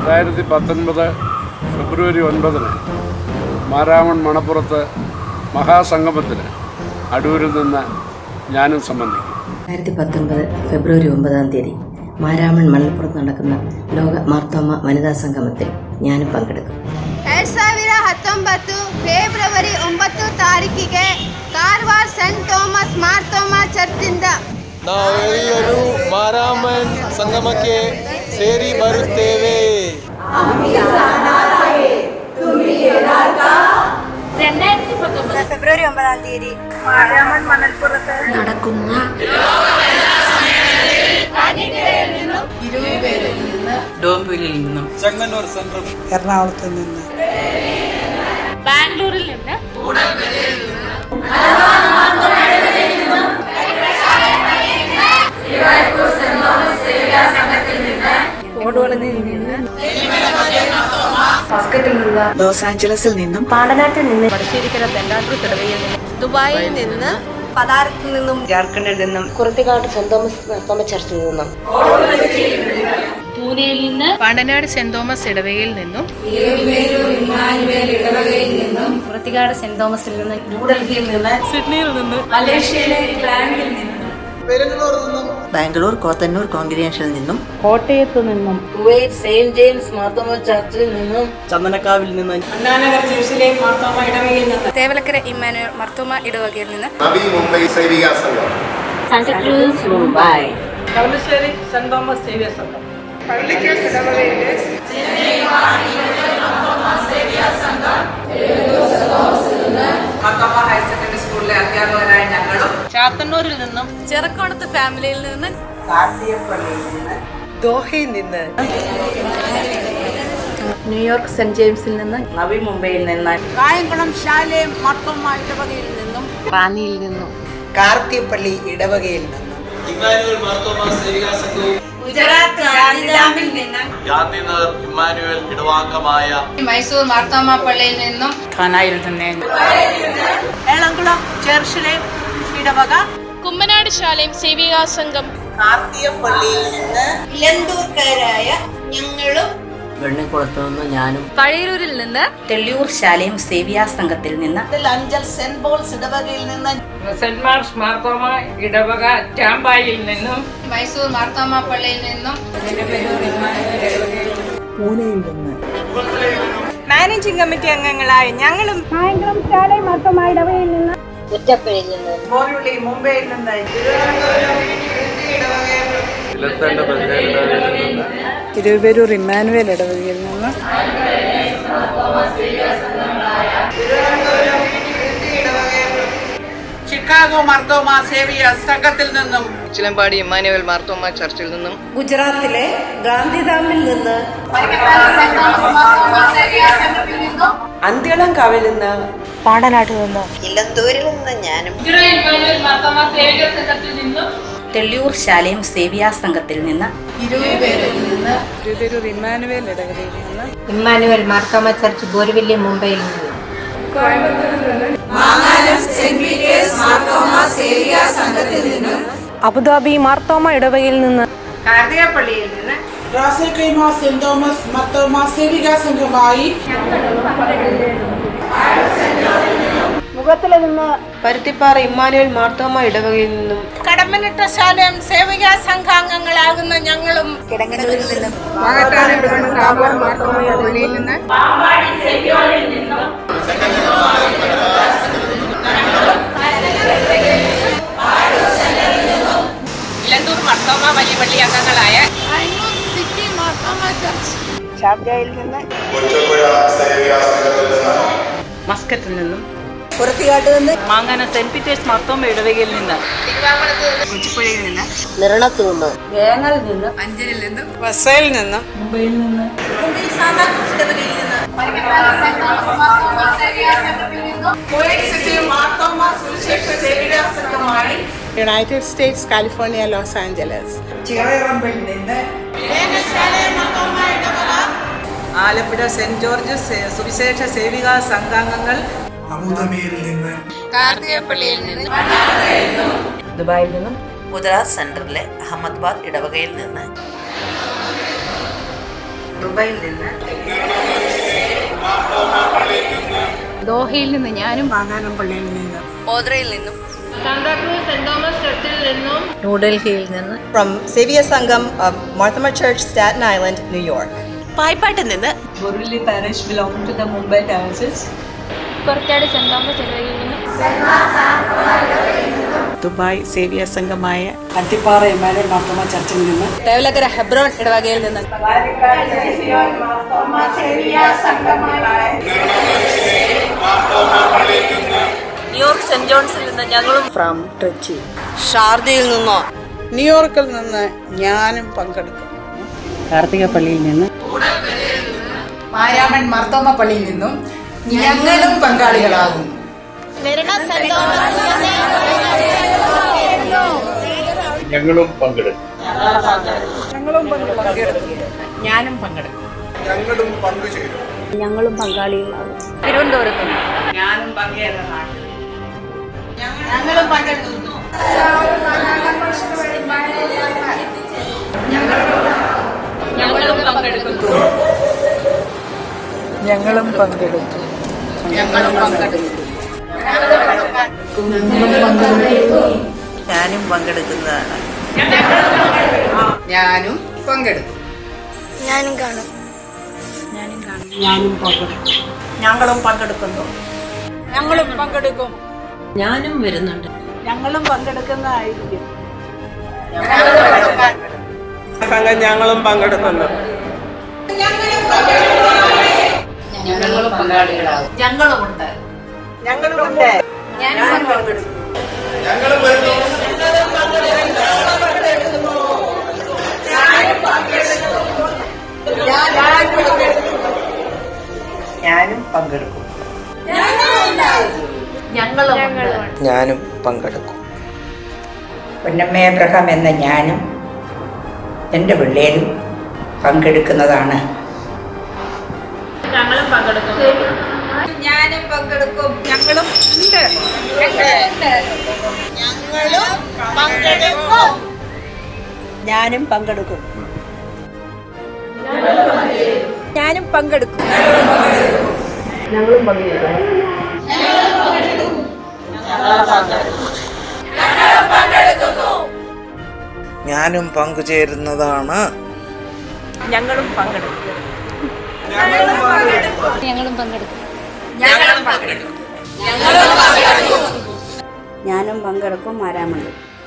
രണ്ടായിരത്തി പത്തൊൻപത് ഫെബ്രുവരി ഒൻപതിന് മാരാമൺ മണപ്പുറത്ത് മഹാസംഗമത്തിന് അടൂരിൽ നിന്ന് ഞാനും സംബന്ധിക്കും രണ്ടായിരത്തി പത്തൊൻപത് ഫെബ്രുവരി ഒമ്പതാം തീയതി മാരാമൺ മണൽപ്പുറത്ത് നടക്കുന്ന ലോക മാർത്തോമ വനിതാ സംഗമത്തിൽ ഞാനും പങ്കെടുക്കും ಎರಡ್ ಸಾವಿರ ಹತ್ತೊಂಬತ್ತು ಫೆಬ್ರವರಿ ಒಂಬತ್ತು ತಾರೀಕಿಗೆ ಕಾರವಾರ ಸೆಂಟ್ ಥೋಮಸ್ ಮಾರ್ತೋಮಾ ಚರ್ಚಿಂದ ನಾವೆಲ್ಲರೂ ಮಾರಾಮನ್ ಸಂಗಮಕ್ಕೆ ಸೇರಿ ಬರುತ್ತೇವೆ ഫെബ്രുവരി ഒമ്പതാം തീയതി നടക്കുന്ന ഡോംബിലിൽ നിന്നും ചെങ്ങന്നൂർ സെൻട്രൽ എറണാകുളത്ത് നിന്ന് ബാംഗ്ലൂരിൽ നിന്ന് ലോസ് ആഞ്ചലസിൽ നിന്നും പാടനാട്ടിൽ നിന്ന് ദുബായിൽ നിന്ന് പതാരത്തിൽ നിന്നും ജാർഖണ്ഡിൽ നിന്നും കുറത്തിക്കാട് സെന്റ് തോമസ് മാർത്തോമ ചർച്ചിൽ നിന്നും പൂനെയിൽ നിന്ന് പാണ്ടനാട് സെന്റ് തോമസ് ഇടവകയിൽ നിന്നും കുറത്തിക്കാട് സെന്റ് തോമസിൽ നിന്ന് ന്യൂഡൽഹിയിൽ നിന്ന് സിഡ്നിയിൽ നിന്ന് ബാംഗ്ലൂർ കോത്തന്നൂർ കോൺഗ്രിയൻഷിൽ നിന്നും കോട്ടയത്ത് നിന്നും കുവൈറ്റ് സെയിന്റ് ജെയിംസ് മാർത്തോമ ചർച്ചിൽ നിന്നും ചന്ദനക്കാവിൽ നിന്ന് തേവലക്കര ഇമ്മാനുവൽ മർത്തോമ ഇടവകയിൽ നിന്ന് നവി മുംബൈ സൈനിക സംഘം സാന്റക്രൂസ് മുംബൈ ചാത്തന്നൂരിൽ നിന്നും ചെറുക്കോണത്ത് ഫാമിലിയിൽ നിന്ന് ദോഹയിൽ നിന്ന് ന്യൂയോർക്ക് സെന്റ് ജെയിംസിൽ നിന്ന് നവി മുംബൈയിൽ നിന്ന് കായംകുളം ശാലേം മർത്തോമ ഇടവകയിൽ നിന്നും റാന്നിയിൽ നിന്നും കാർത്തിയപ്പള്ളി ഇടവകയിൽ നിന്നും ഇമ്മാനുവൽ മാർത്തോമ സേവികാ സംഘവും ഗുജറാത്ത് ഗാന്ധിധാമിൽ നിന്ന് ഗാന്ധിനഗർ ഇമ്മാനുവൽ ഇടവാംഗമായ മൈസൂർ മാർത്തോമ പള്ളിയിൽ നിന്നും ഖാനായിൽ നിന്ന് ഏളംകുളം ചേർച്ചിലെ ഇടവക കുമ്മനാട് ശാലയും സേവികാ സംഘം കാർത്തിയപ്പള്ളിയിൽ നിന്ന് ഇലന്തൂർക്കാരായ ഞങ്ങളും വെണ്ണിക്കുളത്ത് നിന്ന് ഞാനും പഴയൂരിൽ നിന്ന് തെള്ളിയൂർ ശാലയും സേവിയാ സംഘത്തിൽ നിന്ന് അഞ്ചൽ സെന്റ് പോൾസ് ഇടവകയിൽ നിന്ന് സെന്റ് മാർക്സ് മാർത്തോമ ഇടവക ടാമ്പായിൽ നിന്നും മൈസൂർ മാർത്തോമ പള്ളിയിൽ നിന്നും പൂനെയിൽ നിന്ന് മാനേജിംഗ് കമ്മിറ്റി അംഗങ്ങളായ ഞങ്ങളും കുറ്റപ്പുഴയിൽ നിന്ന് ബോറിയുള്ളി മുംബൈയിൽ നിന്ന് തിരുവരൂർ ഇമ്മാനുവേൽ ഇടവകയിൽ നിന്ന് ചിക്കാഗോ മർത്തോമ സേവിയ സംഘത്തിൽ നിന്നും ചിലമ്പാടി ഇമ്മാനുവൽ മാർത്തോമ ചർച്ചിൽ നിന്നും ഗുജറാത്തിലെ ഗാന്ധിധാമിൽ നിന്ന് അന്ത്യളംകാവിൽ നിന്ന് പാടനാട്ടിൽ നിന്ന് ഇലന്തൂരിൽ നിന്ന് ഞാനും തെള്ളിയൂർ ശാലയും സേവിയാ സംഘത്തിൽ നിന്ന് തിരുവരൂർ ഇമ്മാനുവേൽ ഇടവകയിൽ നിന്ന് ഇമ്മാനുവൽ മാർത്തോമ ചർച്ച് ബോരിവില്ലി മുംബൈയിൽ നിന്ന് അബുദാബി മാർത്തോമ ഇടവകയിൽ നിന്ന് കാർത്തികപ്പള്ളിയിൽ നിന്ന് Ras al Khaimah Saint Thomas Marthoma സേവിക സംഘമായി മുഖത്തിലെ നിന്ന് പരുത്തിപ്പാറ ഇമ്മാനുവൽ മാർത്തോമ ഇടവകയിൽ നിന്നും കടമ്പനിട്ട ശാലം സേവിക സംഘാംഗങ്ങളാകുന്ന ഞങ്ങളും കിടങ്ങല്ലൂരിൽ നിന്നും നിന്ന് ഇലന്തൂർ മർത്തോമ വലിയ പള്ളി അംഗങ്ങളായ ഷാർജയിൽ നിന്ന് കൊച്ചപ്പുഴ സൈനിക സംഘത്തിൽ നിന്ന് മസ്കറ്റിൽ നിന്നും പുറത്തിക്കാട്ട് നിന്ന് മാങ്ങാന സെന്റ് പീറ്റേഴ്സ് മാർത്തോമ ഇടവകയിൽ നിന്ന് കൊച്ചിപ്പുഴയിൽ നിന്ന് നിരണത്തു നിന്ന് വേങ്ങൽ നിന്ന് അഞ്ചലിൽ നിന്നും വസയിൽ നിന്ന് United States California Los Angeles ചിറയറമ്പിൽ നിന്ന് ആലപ്പുഴ സെന്റ് ജോർജ് സേ- സുവിശേഷ സേവികാ സംഘാംഗങ്ങൾ അബുദാബിയിൽ നിന്ന് കാർത്തികപ്പള്ളിയിൽ നിന്ന് ദുബായിൽ നിന്നും ഗുജറാത്ത് സെന്ററിലെ അഹമ്മദാബാദ് ഇടവകയിൽ നിന്ന് ദുബായിൽ നിന്ന് ദോഹയിൽ നിന്ന് ഞാനും വാങ്ങാനംപള്ളിയിൽ നിന്ന് ഓദ്രയിൽ നിന്നും സാന്താക്രൂസ് സെന്റ് തോമസ് ചർച്ചിൽ നിന്നും ന്യൂഡൽഹിയിൽ നിന്ന് from Xavier Sangam of Marthama Church, Staten Island, New York. പായ്പാട്ട് നിന്ന് Borivali parish belonging to the Mumbai diocese. പുറത്താട് സെന്റ് തോമസ് ഇടവകയിൽ നിന്നും ദുബായ് സേവിയ സംഘമായ അട്ടിപ്പാറ ഇമാനുവൽ മാർത്തോമ ചർച്ചിൽ നിന്ന് തേവലക്കര ഹെബ്രോൺ ഇടവകയിൽ നിന്ന് ന്യൂയോർക്ക് സെന്റ് ജോൺസിൽ നിന്ന് ഞങ്ങളും ഫ്രം ട്രിച്ചി ഷാർജയിൽ നിന്നോ ന്യൂയോർക്കിൽ നിന്ന് ഞാനും പങ്കെടുക്കും കാർത്തികപ്പള്ളിയിൽ നിന്ന് മാരാമൺ മാർത്തോമ പള്ളിയിൽ നിന്നും ഞങ്ങളും പങ്കാളികളാകും ഞങ്ങളും പങ്കെടുക്കും ഞാനും പങ്കെടുക്കും ഞങ്ങളും പങ്കുചേരും ഞങ്ങളും പങ്കാളികളാകും തിരുവനന്തപുരത്ത് ഞാനും പങ്കെടുക്കും ഞങ്ങളും പങ്കെടുക്കുന്നു ഞങ്ങളും പങ്കെടുക്കുന്നു ഞങ്ങളും പങ്കെടുക്കും ഞങ്ങളും പങ്കെടുക്കും ഞാനും പങ്കെടുക്കുന്നതാണ് ഞാനും പങ്കെടുക്കും ഞാനും കാണും ഞങ്ങളും പങ്കെടുക്കുന്നു ഞങ്ങളും പങ്കെടുക്കും ഞാനും വരുന്നുണ്ട് ഞങ്ങളും പങ്കെടുക്കുന്നതായിരിക്കും ഞങ്ങളും പങ്കെടുക്കുന്നു ഞങ്ങളും പങ്കാളികളാകും ഞങ്ങളുമുണ്ട് ഞങ്ങളുണ്ട് ഞങ്ങളും വരുന്നു ഞാനും പങ്കെടുക്കും ഞാനും പങ്കെടുക്കും പൊന്നമ്മ എബ്രഹാം എന്ന ഞാനും എൻ്റെ പിള്ളേരും പങ്കെടുക്കുന്നതാണ് ഞങ്ങളും പങ്കെടുക്കും ഞാനും പങ്കെടുക്കും ഞങ്ങളും ഉണ്ട് ഞാനും പങ്കെടുക്കും ഞാനും പങ്കെടുക്കും ഞാനും പങ്കുചേരുന്നതാണ് ഞങ്ങളും പങ്കെടുക്കും ഞങ്ങളും പങ്കെടുക്കും ഞാനും പങ്കെടുക്കും മാരാമണി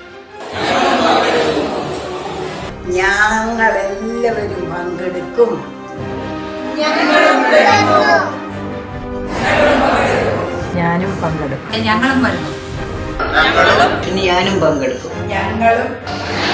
ഞങ്ങളെല്ലാവരും പങ്കെടുക്കും ഞാനും പങ്കെടുക്കും ഞങ്ങളും വരുന്നു ഞങ്ങളും ഞാനും പങ്കെടുക്കും ഞങ്ങളും